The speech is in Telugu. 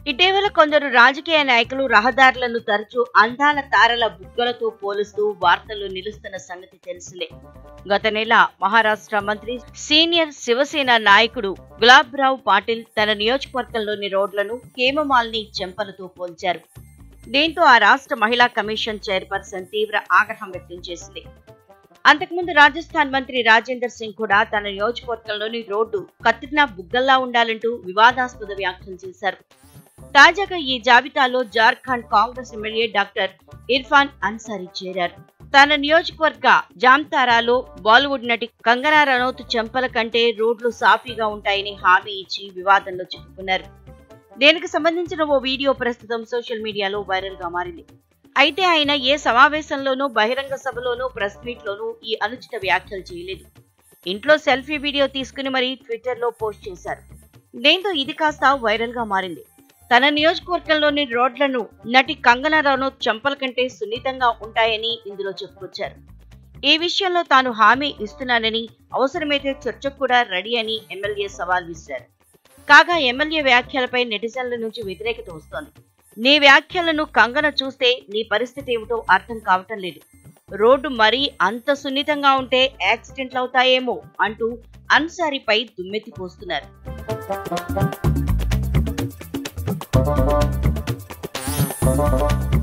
ఇటీవల కొందరు రాజకీయ నాయకులు రహదారులను తరచూ అందాల తారల బుగ్గలతో పోలుస్తూ వార్తల్లో నిలుస్తున్న సంగతి తెలిసిందే గత నెల మహారాష్ట్ర మంత్రి సీనియర్ శివసేన నాయకుడు గులాబ్రావ్ పాటిల్ తన నియోజకవర్గంలోని రోడ్లను హేమమాలిని చెంపలతో పోల్చారు దీంతో ఆ రాష్ట్ర మహిళా కమిషన్ చైర్పర్సన్ తీవ్ర ఆగ్రహం వ్యక్తం చేసింది అంతకుముందు రాజస్థాన్ మంత్రి రాజేందర్ సింగ్ కూడా తన నియోజకవర్గంలోని రోడ్డు కత్రినా బుగ్గల్లా ఉండాలంటూ వివాదాస్పద వ్యాఖ్యలు చేశారు తాజాగా ఈ జాబితాలో జార్ఖండ్ కాంగ్రెస్ ఎమ్మెల్యే డాక్టర్ ఇర్ఫాన్ అన్సారీ చేరారు తన నియోజకవర్గ జామ్తారాలో బాలీవుడ్ నటి కంగనా రనౌత్ చెంపల కంటే రోడ్లు సాఫీగా ఉంటాయని హామీ ఇచ్చి వివాదంలో చిక్కుకున్నారు దీనికి సంబంధించిన ఓ వీడియో ప్రస్తుతం సోషల్ మీడియాలో వైరల్ గా మారింది అయితే ఆయన ఏ సమావేశంలోనూ బహిరంగ సభలోనూ ప్రెస్ మీట్ లోనూ ఈ అనుచిత వ్యాఖ్యలు చేయలేదు ఇంట్లో సెల్ఫీ వీడియో తీసుకుని మరీ ట్విట్టర్ లో పోస్ట్ చేశారు దీంతో ఇది కాస్త వైరల్ గా మారింది తన నియోజకవర్గంలోని రోడ్లను నటి కంగనా రనౌత్ చంపల కంటే సున్నితంగా ఉంటాయని ఇందులో చెప్పుకొచ్చారు ఈ విషయంలో తాను హామీ ఇస్తున్నానని అవసరమైతే చర్చకు కూడా రెడీ అని ఎమ్మెల్యే సవాల్ విసిరారు కాగా ఎమ్మెల్యే వ్యాఖ్యలపై నెటిజన్ల నుంచి వ్యతిరేకత వస్తోంది నీ వ్యాఖ్యలను కంగన చూస్తే నీ పరిస్థితి ఏమిటో అర్థం కావటం లేదు రోడ్డు మరీ అంత సున్నితంగా ఉంటే యాక్సిడెంట్లు అవుతాయేమో అంటూ అన్సారీపై దుమ్మెత్తి పోస్తున్నారు Thank you.